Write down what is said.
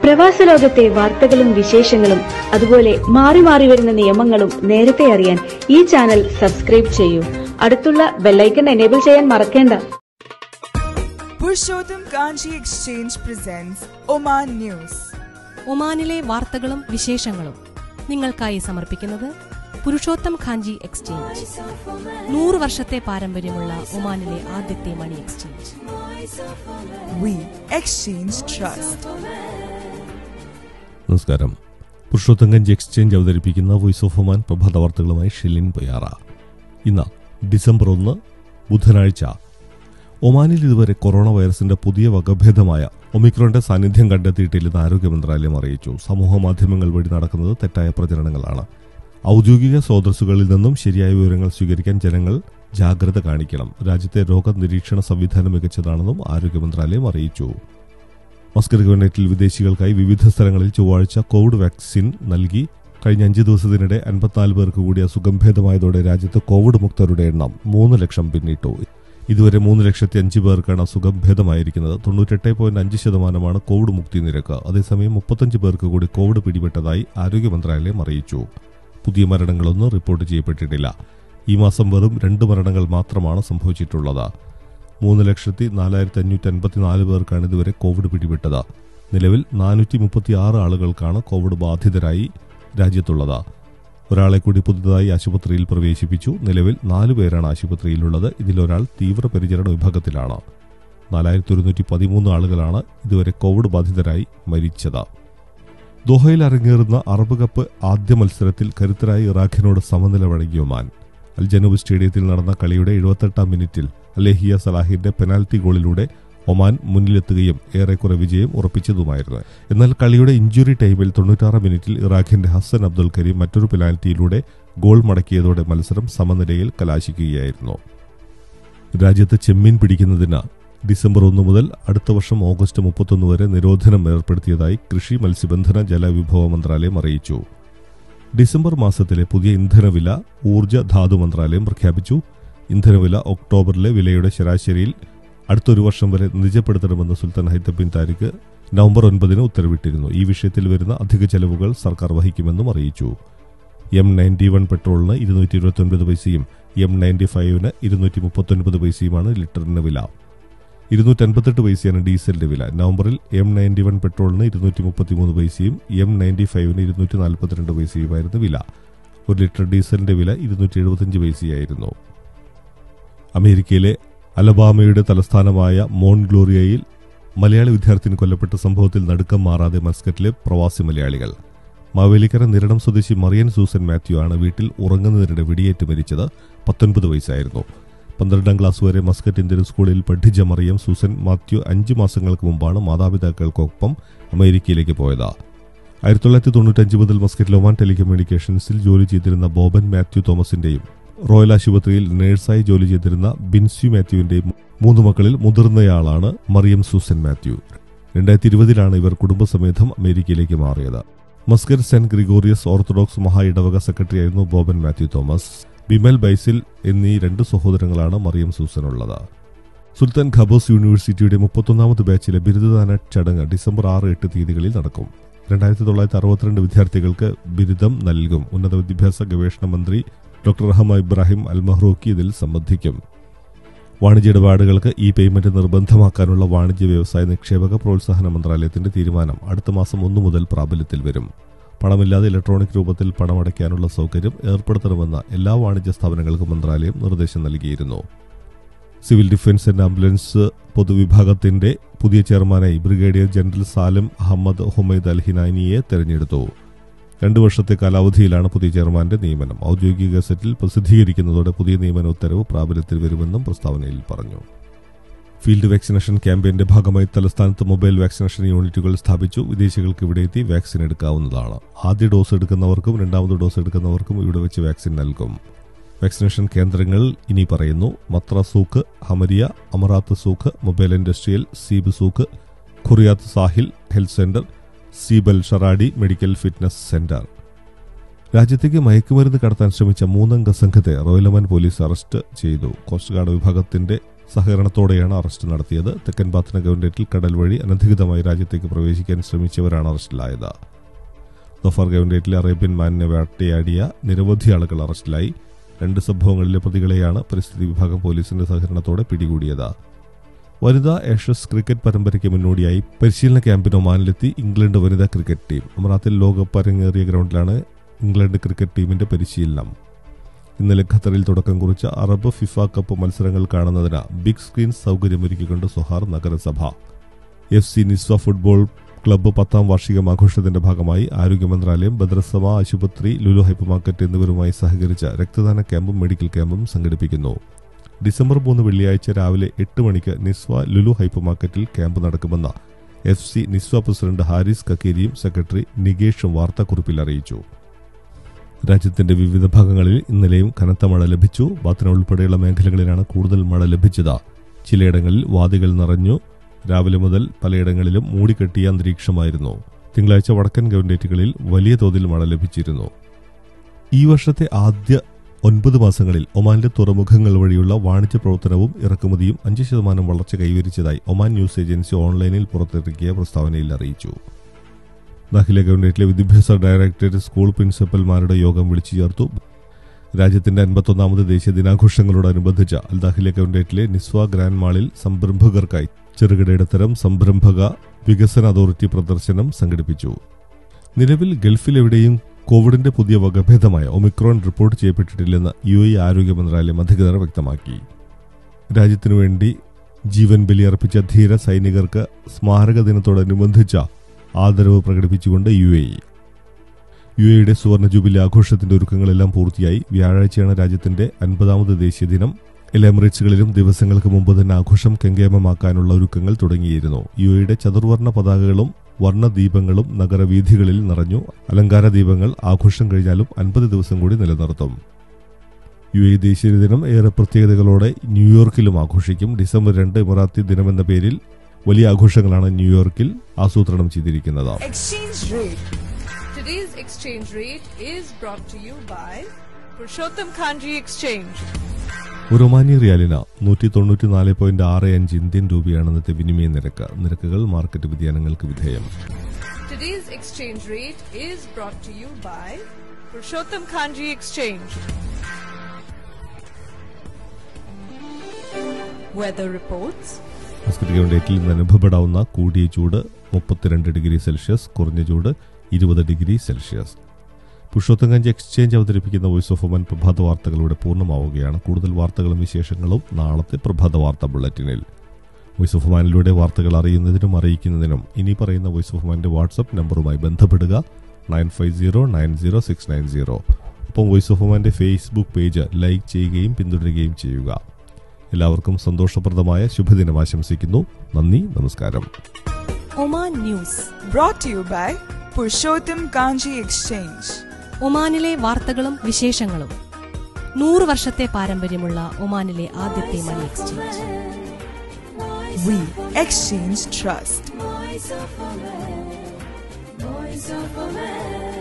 പ്രവാസ ലോകത്തെ വാർത്തകളും വിശേഷങ്ങളും അതുപോലെ മാറി മാറി വരുന്ന നിയമങ്ങളും നേരത്തെ അറിയാൻ ഈ ചാനൽ സബ്സ്ക്രൈബ് ചെയ്യൂ അടുത്തുള്ള ബെല്ലൈക്കൺ എനേബിൾ ചെയ്യാൻ മറക്കേണ്ട Purushottam Kanchi Exchange presents Oman News. ഒമാനിലെ വാർത്തകളും വിശേഷങ്ങളും നിങ്ങൾക്കായി സമർപ്പിക്കുന്നത് പുരുഷോത്തം ഖാഞ്ചി എക്സ്ചേഞ്ച് നൂറ് വർഷത്തെ പാരമ്പര്യമുള്ള ഒമാനിലെ ആദ്യത്തെ money exchange We exchange trust. നമസ്കാരം പുരുഷോത്തങ്കഞ്ച് എക്സ്ചേഞ്ച് അവതരിപ്പിക്കുന്ന വോയിസ് ഓഫ് ഒമാൻ പ്രഭാത വാർത്തകളുമായി ഷിലിൻ പൊയാറ ഇന്ന് ഡിസംബർ ഒന്ന് ബുധനാഴ്ച ഒമാനിൽ ഇതുവരെ കൊറോണ വൈറസിന്റെ പുതിയ വകഭേദമായ ഒമിക്രോന്റെ സാന്നിധ്യം കണ്ടെത്തിയിട്ടില്ലെന്ന് ആരോഗ്യ മന്ത്രാലയം അറിയിച്ചു സമൂഹ മാധ്യമങ്ങൾ വഴി നടക്കുന്നത് തെറ്റായ പ്രചരണങ്ങളാണ് ഔദ്യോഗിക സ്രോതസ്സുകളിൽ നിന്നും ശരിയായ വിവരങ്ങൾ സ്വീകരിക്കാൻ ജനങ്ങൾ ജാഗ്രത കാണിക്കണം രാജ്യത്തെ രോഗനിരീക്ഷണ സംവിധാനം മികച്ചതാണെന്നും ആരോഗ്യ മന്ത്രാലയം അറിയിച്ചു മസ്കർ ഗവൺമെന്റിൽ വിദേശികൾക്കായി വിവിധ സ്ഥലങ്ങളിൽ ചൊവ്വാഴ്ച കോവിഡ് വാക്സിൻ നൽകി കഴിഞ്ഞ അഞ്ച് ദിവസത്തിനിടെ അൻപത്തിനാല് പേർക്ക് കൂടി അസുഖം ഭേദമായതോടെ രാജ്യത്ത് കോവിഡ് മുക്തരുടെ എണ്ണം മൂന്ന് ലക്ഷം പിന്നിട്ടു ഇതുവരെ മൂന്ന് ലക്ഷത്തി അഞ്ച് പേർക്കാണ് അസുഖം ഭേദമായിരിക്കുന്നത് തൊണ്ണൂറ്റെട്ട് പോയിന്റ് അഞ്ച് ശതമാനമാണ് കോവിഡ് മുക്തി നിരക്ക് അതേസമയം മുപ്പത്തഞ്ച് പേർക്ക് കൂടി കോവിഡ് പിടിപെട്ടതായി ആരോഗ്യ മന്ത്രാലയം അറിയിച്ചു പുതിയ മരണങ്ങളൊന്നും റിപ്പോർട്ട് ചെയ്യപ്പെട്ടിട്ടില്ല ഈ മാസം വെറും രണ്ട് മരണങ്ങൾ മാത്രമാണ് സംഭവിച്ചിട്ടുള്ളത് മൂന്ന് ലക്ഷത്തി നാലായിരത്തി അഞ്ഞൂറ്റി അൻപത്തിനാല് പേർക്കാണ് ഇതുവരെ കോവിഡ് പിടിപെട്ടത് നിലവിൽ നാനൂറ്റി മുപ്പത്തി ആറ് ആളുകൾക്കാണ് കോവിഡ് ബാധിതരായി രാജ്യത്തുള്ളത് ഒരാളെ കൂടി പുതുതായി ആശുപത്രിയിൽ പ്രവേശിപ്പിച്ചു നിലവിൽ നാലു പേരാണ് ആശുപത്രിയിലുള്ളത് ഇതിലൊരാൾ തീവ്രപരിചരണ വിഭാഗത്തിലാണ് നാലായിരത്തി ഒരുന്നൂറ്റി പതിമൂന്ന് ആളുകളാണ് ഇതുവരെ കോവിഡ് ബാധിതരായി മരിച്ചത് ദോഹയിൽ അരങ്ങേറുന്ന അറബ് കപ്പ് ആദ്യ മത്സരത്തിൽ കരുത്തരായ ഇറാഖിനോട് സമനില വഴങ്ങിയ ഒമാൻ അൽ ജനൂബ് സ്റ്റേഡിയത്തിൽ നടന്ന കളിയുടെ എഴുപത്തെട്ടാം മിനിറ്റിൽ അലേഹിയ സലാഹിന്റെ പെനാൽറ്റി ഗോളിലൂടെ ഒമാൻ മുന്നിലെത്തുകയും ഏറെക്കുറെ വിജയം ഉറപ്പിച്ചതുമായിരുന്നു എന്നാൽ കളിയുടെ ഇഞ്ചുറി ടൈമിൽ തൊണ്ണൂറ്റാറ് മിനിറ്റിൽ ഇറാഖിന്റെ ഹസൻ അബ്ദുൽ കരീം മറ്റൊരു പെനാൽറ്റിയിലൂടെ ഗോൾ മടക്കിയതോടെ മത്സരം സമനിലയിൽ കലാശിക്കുകയായിരുന്നു രാജ്യത്ത് ചെമ്മീൻ പിടിക്കുന്നതിന് ഡിസംബർ ഒന്ന് മുതൽ അടുത്ത വർഷം ഓഗസ്റ്റ് മുപ്പത്തൊന്ന് വരെ നിരോധനം ഏർപ്പെടുത്തിയതായി കൃഷി മത്സ്യബന്ധന ജലവിഭവ മന്ത്രാലയം അറിയിച്ചു ഡിസംബർ മാസത്തിലെ പുതിയ ഇന്ധനവില ഊർജ്ജ ധാതു മന്ത്രാലയം പ്രഖ്യാപിച്ചു ഇന്ധനവില ഒക്ടോബറിലെ വിലയുടെ ശരാശരിയിൽ അടുത്തൊരു വർഷം വരെ നിജപ്പെടുത്തണമെന്ന് Sultan Haitham bin Tariq November ഒൻപതിന് ഉത്തരവിട്ടിരുന്നു ഈ വിഷയത്തിൽ വരുന്ന അധിക ചെലവുകൾ സർക്കാർ വഹിക്കുമെന്നും അറിയിച്ചു എം നയൻറ്റി വൺ പെട്രോളിന് ഇരുന്നൂറ്റി ഇരുപത്തൊൻപത് പൈസയും എം നയൻറ്റി ഫൈവിന് ഇരുന്നൂറ്റി മുപ്പത്തൊൻപത് പൈസയുമാണ് ലിറ്ററിന് വില ഇരുന്നൂറ്റൻപത്തെട്ട് പൈസയാണ് ഡീസലിന്റെ വില നവംബറിൽ എം നയൻറ്റി വൺ പെട്രോളിന് ഇരുന്നൂറ്റി മുപ്പത്തിമൂന്ന് പൈസയും എം നയൻറ്റി ഫൈവിന് ഇരുന്നൂറ്റി നാൽപ്പത്തിരണ്ട് പൈസയുമായിരുന്നു വില ഒരു ലിറ്റർ ഡീസലിന്റെ വില ഇരുന്നൂറ്റി എഴുപത്തിയഞ്ച് പൈസയായിരുന്നു അമേരിക്കയിലെ അലബാമയുടെ തലസ്ഥാനമായ മോൺ ഗ്ലോറിയയിൽ മലയാളി വിദ്യാർത്ഥിനി കൊല്ലപ്പെട്ട സംഭവത്തിൽ നടുക്കം മാറാതെ മസ്കറ്റിലെ പ്രവാസി മലയാളികൾ മാവേലിക്കര നിരണം സ്വദേശി മറിയൻ സൂസൻ മാത്യു ആണ് വീട്ടിൽ ഉറങ്ങുന്നതിനിടെ വെടിയേറ്റ് മരിച്ചത് പത്തൊൻപത് വയസ്സായിരുന്നു പന്ത്രണ്ടാം ക്ലാസ് വരെ മസ്കറ്റ് ഇന്ത്യൻ സ്കൂളിൽ പഠിച്ച മറിയം സൂസൻ മാത്യു അഞ്ച് മാസങ്ങൾക്ക് മുമ്പാണ് മാതാപിതാക്കൾക്കൊപ്പം അമേരിക്കയിലേക്ക് പോയത് ആയിരത്തി തൊള്ളായിരത്തി തൊണ്ണൂറ്റഞ്ച് മുതൽ മസ്കറ്റ് ഒമാൻ ടെലികമ്മ്യൂണിക്കേഷൻസിൽ ജോലി ചെയ്തിരുന്ന ബോബൻ മാത്യു തോമസിന്റെയും റോയൽ ആശുപത്രിയിൽ നഴ്സായി ജോലി ചെയ്തിരുന്ന ബിൻസ്യു മാത്യുവിന്റെയും മൂന്ന് മക്കളിൽ മുതിർന്നയാളാണ് മറിയം സൂസൻ മാത്യു രണ്ടായിരത്തി ഇരുപതിലാണ് ഇവർ കുടുംബസമേതം അമേരിക്കയിലേക്ക് മാറിയത് മസ്കറ്റ് സെന്റ് ഗ്രിഗോറിയസ് ഓർത്തഡോക്സ് മഹാ ഇടവക സെക്രട്ടറിയായിരുന്നു ബോബൻ മാത്യു തോമസ് ബിമൽ ബൈസിൽ എന്നീ രണ്ട് സഹോദരങ്ങളാണ് മറിയം സൂസനുള്ളത് സുൽത്താൻ ഖബോസ് യൂണിവേഴ്സിറ്റിയുടെ മുപ്പത്തൊന്നാമത് ബാച്ചിലെ ബിരുദദാന ചടങ്ങ് ഡിസംബർ ആറ് എട്ട് തീയതികളിൽ നടക്കും രണ്ടായിരത്തി തൊള്ളായിരത്തി അറുപത്തിരണ്ട് വിദ്യാർത്ഥികൾക്ക് ബിരുദം നൽകും ഉന്നത വിദ്യാഭ്യാസ ഗവേഷണ മന്ത്രി ഡോക്ടർ റഹമ ഇബ്രാഹിം അൽ മഹ്റൂക്കി ഇതിൽ സംബന്ധിക്കും വാണിജ്യ ഇടപാടുകൾക്ക് ഈ പേയ്മെന്റ് നിർബന്ധമാക്കാനുള്ള വാണിജ്യ വ്യവസായ നിക്ഷേപക പ്രോത്സാഹന മന്ത്രാലയത്തിന്റെ തീരുമാനം അടുത്ത മാസം ഒന്നു മുതൽ പ്രാബല്യത്തിൽ വരും പണമില്ലാതെ ഇലക്ട്രോണിക് രൂപത്തിൽ പണമടയ്ക്കാനുള്ള സൗകര്യം ഏർപ്പെടുത്തണമെന്ന എല്ലാ വാണിജ്യ സ്ഥാപനങ്ങൾക്കും മന്ത്രാലയം നിർദ്ദേശം നൽകിയിരുന്നു സിവിൽ ഡിഫൻസ് ആൻഡ് ആംബുലൻസ് പൊതുവിഭാഗത്തിന്റെ പുതിയ ചെയർമാനായി brigadier general Salim Ahmed Humaid Al ഹിനാനിയെ തെരഞ്ഞെടുത്തു രണ്ടു വർഷത്തെ കാലാവധിയിലാണ് പുതിയ ചെയർമാന്റെ നിയമനം ഔദ്യോഗിക ഗസറ്റിൽ പ്രസിദ്ധീകരിക്കുന്നതോടെ പുതിയ നിയമന ഉത്തരവ് പ്രാബല്യത്തിൽ വരുമെന്നും പ്രസ്താവനയിൽ പറഞ്ഞു ഫീൽഡ് വാക്സിനേഷൻ ക്യാമ്പയിന്റെ ഭാഗമായി തലസ്ഥാനത്ത് മൊബൈൽ വാക്സിനേഷൻ യൂണിറ്റുകൾ സ്ഥാപിച്ചു വിദേശികൾക്ക് ഇവിടെ എത്തി വാക്സിൻ എടുക്കാവുന്നതാണ് ആദ്യ ഡോസ് എടുക്കുന്നവർക്കും രണ്ടാമത് ഡോസ് എടുക്കുന്നവർക്കും ഇവിടെ വെച്ച് വാക്സിൻ നൽകും വാക്സിനേഷൻ കേന്ദ്രങ്ങൾ ഇനി പറയുന്നു Mutrah Souq Hamriya Amerat Souq mobile industrial Seeb Souq Qurayyat Sahil health centre സീബൽ ഷറാഡി മെഡിക്കൽ ഫിറ്റ്നസ് സെന്റർ രാജ്യത്തേക്ക് മയക്കുമരുന്ന് കടത്താൻ ശ്രമിച്ച മൂന്നംഗ സംഘത്തെ റോയലമൻ പോലീസ് അറസ്റ്റ് ചെയ്തു കോസ്റ്റ് ഗാർഡ് വിഭാഗത്തിന്റെ സഹകരണത്തോടെയാണ് അറസ്റ്റ് നടത്തിയത് തെക്കൻ പാത്തന ഗവൺമെന്റിൽ കടൽ വഴി അനധികൃതമായി രാജ്യത്തേക്ക് പ്രവേശിക്കാൻ ശ്രമിച്ചവരാണ് അറസ്റ്റിലായത് ദഫാർ ഗവൺമെന്റിലെ അറേബ്യൻ മാനിനെ വേട്ടയാടിയ നിരവധി ആളുകൾ അറസ്റ്റിലായി രണ്ട് സംഭവങ്ങളിലെ പ്രതികളെയാണ് പരിസ്ഥിതി വിഭാഗം പോലീസിന്റെ സഹകരണത്തോടെ പിടികൂടിയത് വനിതാ ഏഷ്യസ് ക്രിക്കറ്റ് പരമ്പരയ്ക്ക് മുന്നോടിയായി പരിശീലന ക്യാമ്പിന് ഒമാനിലെത്തി ഇംഗ്ലണ്ട് വനിതാ ക്രിക്കറ്റ് ടീം അമറാത്തിൽ ലോകകപ്പ് അരങ്ങേറിയ ഗ്രൗണ്ടിലാണ് ഇംഗ്ലണ്ട് ക്രിക്കറ്റ് ടീമിന്റെ പരിശീലനം ഇന്നലെ ഖത്തറിൽ തുടക്കം കുറിച്ച അറബ് ഫിഫ കപ്പ് മത്സരങ്ങൾ കാണുന്നതിന് ബിഗ് സ്ക്രീൻ സൗകര്യമൊരുക്കിക്കൊണ്ട് സുഹാർ നഗരസഭ F C Nizwa football club പത്താം വാർഷികം ആഘോഷത്തിന്റെ ഭാഗമായി ആരോഗ്യ മന്ത്രാലയം ഭദ്രസഭ ആശുപത്രി ലുലു ഹൈപ്പർ മാർക്കറ്റ് എന്നിവരുമായി സഹകരിച്ച് രക്തദാന ക്യാമ്പും മെഡിക്കൽ ക്യാമ്പും സംഘടിപ്പിക്കുന്നു ഡിസംബർ മൂന്ന് വെള്ളിയാഴ്ച രാവിലെ എട്ട് മണിക്ക് നിസ്വ ലുലു ഹൈപ്പർ മാർക്കറ്റിൽ ക്യാമ്പ് നടക്കുമെന്ന് F C Nizwa president Haris കക്കേരിയും സെക്രട്ടറി നികേഷും വാർത്താക്കുറിപ്പിൽ അറിയിച്ചു രാജ്യത്തിന്റെ വിവിധ ഭാഗങ്ങളിൽ ഇന്നലെയും കനത്ത മഴ ലഭിച്ചു ബാത്തന ഉൾപ്പെടെയുള്ള മേഖലകളിലാണ് കൂടുതൽ മഴ ലഭിച്ചത് ചിലയിടങ്ങളിൽ വാദികൾ നിറഞ്ഞു രാവിലെ മുതൽ പലയിടങ്ങളിലും മൂടിക്കെട്ടിയ അന്തരീക്ഷമായിരുന്നു തിങ്കളാഴ്ച വടക്കൻ ഗവൺമെന്റുകളിൽ വലിയ തോതിൽ മഴ ലഭിച്ചിരുന്നു ഈ വർഷത്തെ ആദ്യ ഒൻപത് മാസങ്ങളിൽ ഒമാനിലെ തുറമുഖങ്ങൾ വഴിയുള്ള വാണിജ്യ പ്രവർത്തനവും ഇറക്കുമതിയും അഞ്ച് ശതമാനം വളർച്ച കൈവരിച്ചതായി ഒമാൻ ന്യൂസ് ഏജൻസി ഓൺലൈനിൽ പുറത്തിറക്കിയ പ്രസ്താവനയിൽ അറിയിച്ചു ദാഖില ഗവൺമെന്റിലെ വിദ്യാഭ്യാസ ഡയറക്ടറേറ്റ് സ്കൂൾ പ്രിൻസിപ്പൽമാരുടെ യോഗം വിളിച്ചു ചേർത്തു രാജ്യത്തിന്റെ അൻപത്തൊന്നാമത് ദേശീയ ദിനാഘോഷങ്ങളോടനുബന്ധിച്ച് അൽ ദാഖില ഗവൺമെന്റിലെ നിസ്വ ഗ്രാൻഡ് മാളിൽ സംരംഭകർക്കായി ചെറുകിട ഇടത്തരം സംരംഭക വികസന അതോറിറ്റി പ്രദർശനം സംഘടിപ്പിച്ചു നിലവിൽ ഗൾഫിലെവിടെയും കോവിഡിന്റെ പുതിയ വകഭേദമായ ഒമിക്രോൺ റിപ്പോർട്ട് ചെയ്യപ്പെട്ടിട്ടില്ലെന്ന് യു എ ആരോഗ്യ മന്ത്രാലയം അധികൃതർ വ്യക്തമാക്കി രാജ്യത്തിനു വേണ്ടി ജീവൻ ബലിയർപ്പിച്ച ധീര സൈനികർക്ക് സ്മാരക ദിനത്തോടനുബന്ധിച്ച ആദരവ് പ്രകടിപ്പിച്ചുകൊണ്ട് യു എ യു എയുടെ സുവർണ ജൂബിലി ആഘോഷത്തിന്റെ ഒരുക്കങ്ങളെല്ലാം പൂർത്തിയായി വ്യാഴാഴ്ചയാണ് രാജ്യത്തിന്റെ അൻപതാമത് ദേശീയ ദിനം എല്ലാ എമിറേറ്റ്സുകളിലും ദിവസങ്ങൾക്ക് മുമ്പ് തന്നെ ആഘോഷം കെങ്കേമമാക്കാനുള്ള ഒരുക്കങ്ങൾ തുടങ്ങിയിരുന്നു യു എയുടെ ചതുർവർണ്ണ പതാകകളും വർണ്ണദീപങ്ങളും നഗരവീഥികളിൽ നിറഞ്ഞു അലങ്കാര ദീപങ്ങൾ ആഘോഷം കഴിഞ്ഞാലും അൻപത് ദിവസം കൂടി നിലനിർത്തും യു എ ദേശീയ ദിനം ഏറെ പ്രത്യേകതകളോടെ ന്യൂയോർക്കിലും ആഘോഷിക്കും ഡിസംബർ രണ്ട് ഇമറാത്തി ദിനമെന്ന പേരിൽ വലിയ ആഘോഷങ്ങളാണ് ന്യൂയോർക്കിൽ ആസൂത്രണം ചെയ്തിരിക്കുന്നത് Exchange rate. Today's exchange rate is brought to you by Purushottam Kanji Exchange. ഒരു ഒമാനി റിയാലിന് നൂറ്റി തൊണ്ണൂറ്റി നാല് പോയിന്റ് ആറ് അഞ്ച് ഇന്ത്യൻ രൂപയാണ് ഇന്നത്തെ വിനിമയ നിരക്ക് നിരക്കുകൾ മാർക്കറ്റ് വ്യതിയാനങ്ങൾക്ക് വിധേയം Today's exchange rate is brought to you by Purushottam Kanji Exchange. Weather reports. Muscat ഗവൺഡേറ്റിൽ ഇന്ന് അനുഭവപ്പെടാവുന്ന കൂടിയ ചൂട് മുപ്പത്തിരണ്ട് ഡിഗ്രി സെൽഷ്യസ് കുറഞ്ഞ ചൂട് ഇരുപത് ഡിഗ്രി സെൽഷ്യസ് പുരുഷോത്തങ്കഞ്ച് എക്സ്ചേഞ്ച് അവതരിപ്പിക്കുന്ന വോയിസ് ഓഫ് ഒമൻ പ്രഭാത വാർത്തകളുടെ പൂർണ്ണമാവുകയാണ് കൂടുതൽ വാർത്തകളും വിശേഷങ്ങളും നാളത്തെ പ്രഭാത വാർത്താ ബുള്ളറ്റിനിൽ വോയിസ് ഓഫ് ഒമാനിലൂടെ വാർത്തകൾ അറിയുന്നതിനും അറിയിക്കുന്നതിനും ഇനി പറയുന്ന വോയിസ് ഓഫ് ഒമാന്റെ വാട്സ്ആപ്പ് നമ്പറുമായി ബന്ധപ്പെടുക nine five zero nine zero six nine zero ഒപ്പം വോയിസ് ഓഫ് ഒമാന്റെ ഫേസ്ബുക്ക് പേജ് ലൈക്ക് ചെയ്യുകയും പിന്തുടരുകയും ചെയ്യുക എല്ലാവർക്കും സന്തോഷപ്രദമായ ശുഭദിനം ആശംസിക്കുന്നു നന്ദി നമസ്കാരം Oman news Brought to you by Purushottam Kanji Exchange. ഒമാനിലെ വാർത്തകളും വിശേഷങ്ങളും നൂറ് വർഷത്തെ പാരമ്പര്യമുള്ള ഒമാനിലെ ആദ്യത്തെ money exchange We exchange trust. Voice of a man, voice of a man.